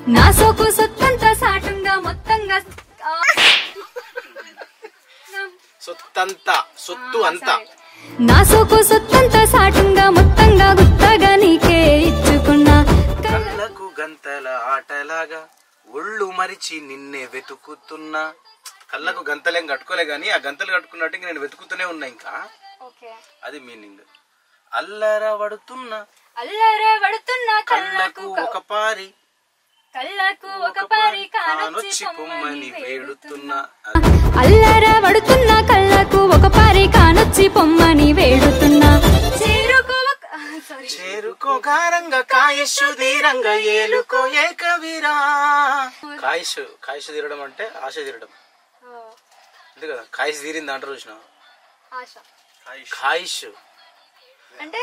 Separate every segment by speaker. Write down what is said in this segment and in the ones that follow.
Speaker 1: నా సోకు సొత్తంతా సాటుంగా మొత్తంగా ఆ.
Speaker 2: సొత్తంతా సొత్తు అంతా
Speaker 1: నా సోకు సొత్తంతా సాటుంగా మొత్తంగా గుత్తగా నీకే ఇచ్చుకున్నా
Speaker 2: కళ్ళకు గంతల ఆటలాగా ఒళ్ళు మరిచి నిన్నే వెతుకుతున్నా కళ్ళకు గంతలేం కట్టుకోలే గానీ ఆ గంతలు కట్టుకున్నట్టు ఇంక నేను వెతుకుతూనే ఉన్నా ఇంకా అది మీనింగ్ అల్లర పడుతున్నా
Speaker 1: అల్లర పడుతున్నా
Speaker 2: కళ్ళకు ఒక పారి
Speaker 1: కళ్ళకు ఒక పారి
Speaker 2: కానొచ్చి పొమ్మని వేడుతున్నా
Speaker 1: అల్లర పడుతున్నా కళ్ళకు ఒక పారి కానొచ్చి పొమ్మని వేడుతున్నా చేరుకో ఒక- సారీ
Speaker 2: చేరుకో గారంగా కాయస్సు ధీరంగా ఏలుకో ఏకవీరా కాయస్సు కాయస్సు తీరడం అంటే ఆశ తీరడం అంతే కదా కాయస్సు తీరింది అంటారు చూసిన
Speaker 1: ఆశ
Speaker 2: కాయస్సు
Speaker 1: అంటే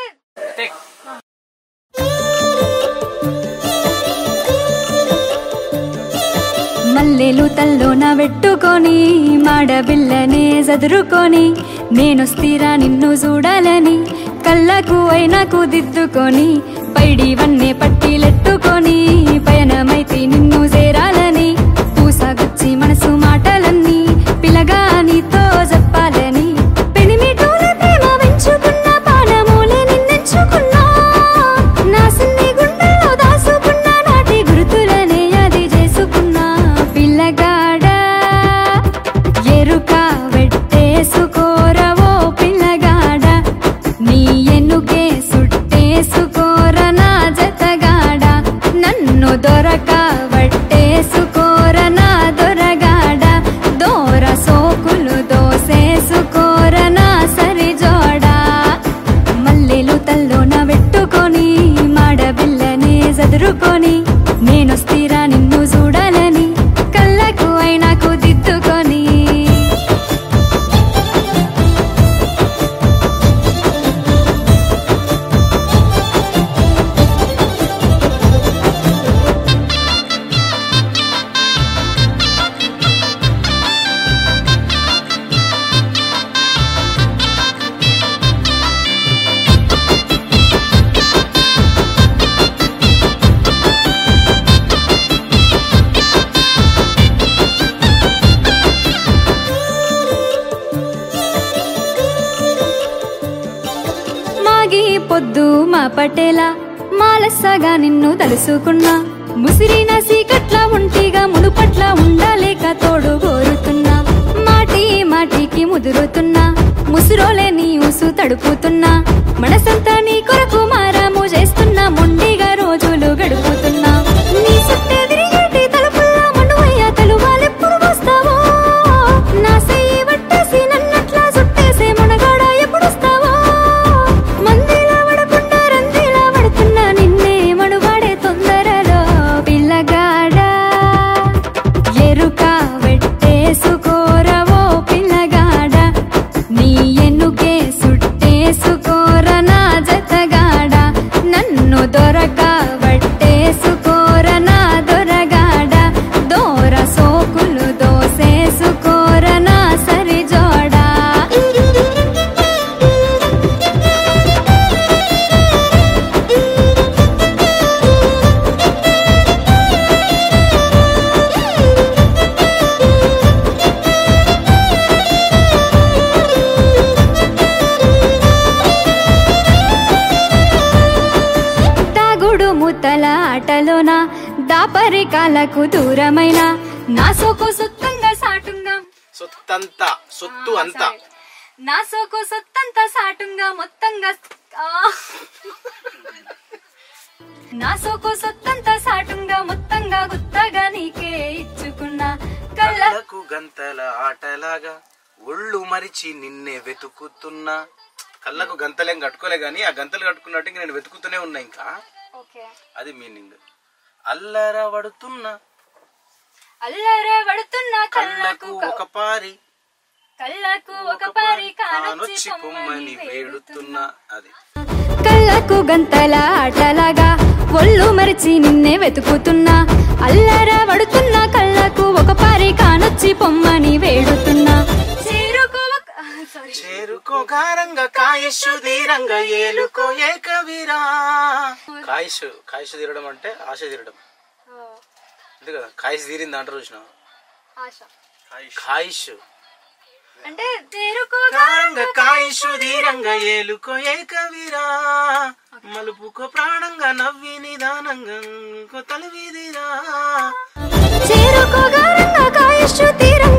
Speaker 1: మల్లెలు తల్లోన పెట్టుకొని మాడబిల్లనే చదురుకొని నేను స్థిరా నిన్ను చూడాలని కళ్ళకు అయినాకు దిద్దుకొని పైడి వన్నే పట్టిలెట్టుకొని పయనమైతే నిన్ను చేరాలని పూసగుచ్చి మనసు మాటలన్నీ పిలగా నీతో చెప్పాలని పెనిమిటూల ప్రేమ పెంచుకున్న పానమూలే నిన్నెంచుకున్నా నా సిన్ని గుండెల్లో దాసుకున్న నాటి గుర్తులనే అది చేసుకున్నా పిల్లగాడా ఎరుక వెట్టేసుకోరవో పిల్లగాడ నీ ఎన్నుకే సుట్టేసుకోర నా జతగాడ నన్ను దొరక వట్టేసుకోర నా దొరగాడ దోర సోకులు దోసేసుకోర నా సరిజోడా మల్లెలు తల్లోన పెట్టుకొని మాడబిల్లనే చదురుకొని నేను స్థిరా నిన్ను చూడాలని కళ్ళకు అయినాకు దిద్దుకొని మాగి పొద్దు మా పటేలా మాలస్సగా నిన్ను తలుసుకున్నా ముసిరిన సీకట్ల ఒంటిగా మునుపట్ల ఉండలేక తోడు కోరుతున్నా మాటి మాటికి ముదురుతున్నా ముసురోలే నీ ఉసు తడుపుతున్నా మనసంతా నీ కొరకు మారాము చేస్తున్నా మొండిగా రోజులు గడుపుతున్నా నీ చుట్టే తిరిగేటి తలుపుల్లా మనువయ్య తలువాలెప్పుడు వస్తావో నా సెయ్యి పట్టేసి నన్నట్లా చుట్టేసే మునగాడ ఎప్పుడొస్తావో మందిలా పడకుండా రందిలా పడుతున్నా నిన్నే మనువాడే తొందరలో పిల్లగాడా ఎరుక వెట్టేసుకోరవో పిల్లగాడ నీ ఎన్నుకే సుట్టేసుకోర నా జతగాడ నన్ను దొరక వట్టేసుకోర నా దొరగాడ దోర సోకులు దోసేసుకోర నా సరిజోడా దాగుడు ముతల ఆటలోన దాపరికాలకు దూరమైన నా సోకు సొత్తంగా సాటుంగా
Speaker 2: సొత్తంతా సొత్తు అంతా
Speaker 1: సారీ. నా సోకు సొత్తంతా సాటుంగా మొత్తంగా ఆ. నా సోకు సొత్తంతా సాటుంగా మొత్తంగా గుత్తగా నీకే ఇచ్చుకున్నా కళ్ళ
Speaker 2: కళ్ళకు గంతల ఆటలాగా ఒళ్ళు మరిచి నిన్నే వెతుకుతున్నా కళ్ళకు గంతలేం కట్టుకోలే గానీ ఆ గంతలు కట్టుకున్నట్టు ఇంక నేను వెతుకుతూనే ఉన్నా ఇంకా
Speaker 1: ఓకే
Speaker 2: అది మీనింగ్ అల్లర పడుతున్నా
Speaker 1: అల్లర పడుతున్నా
Speaker 2: కళ్ళకు
Speaker 1: కళ్ళకు
Speaker 2: ఒక పారి
Speaker 1: కళ్ళకు ఒక పారి
Speaker 2: కానొచ్చి
Speaker 1: కానొచ్చి
Speaker 2: పొమ్మని వేడుతున్నా అది
Speaker 1: కళ్ళకు గంతల ఆటలాగా ఒళ్ళు మరిచి నిన్నే వెతుకుతున్నా అల్లర పడుతున్నా కళ్ళకు ఒక పారి కానొచ్చి పొమ్మని వేడుతున్నా చేరుకో ఒక- సారీ
Speaker 2: చేరుకో గారంగా కాయస్సు ధీరంగా ఏలుకో ఏకవీరా కాయస్సు కాయస్సు తీరడం అంటే ఆశ తీరడం అంతే కదా కాయిష్ తీరింది అంటారు చూసిన
Speaker 1: ఆశ
Speaker 2: కాయిష్
Speaker 1: అంటే తేరుకో
Speaker 2: కారంగా కాయిషు ధీరంగా ఏలుకో ఏకవీరా మలుపుకో ప్రాణంగా నవ్వి నిదానంగా ఇంకో తలవీదిరా
Speaker 1: చేరుకోగారంగా కాయస్సు తీరంగా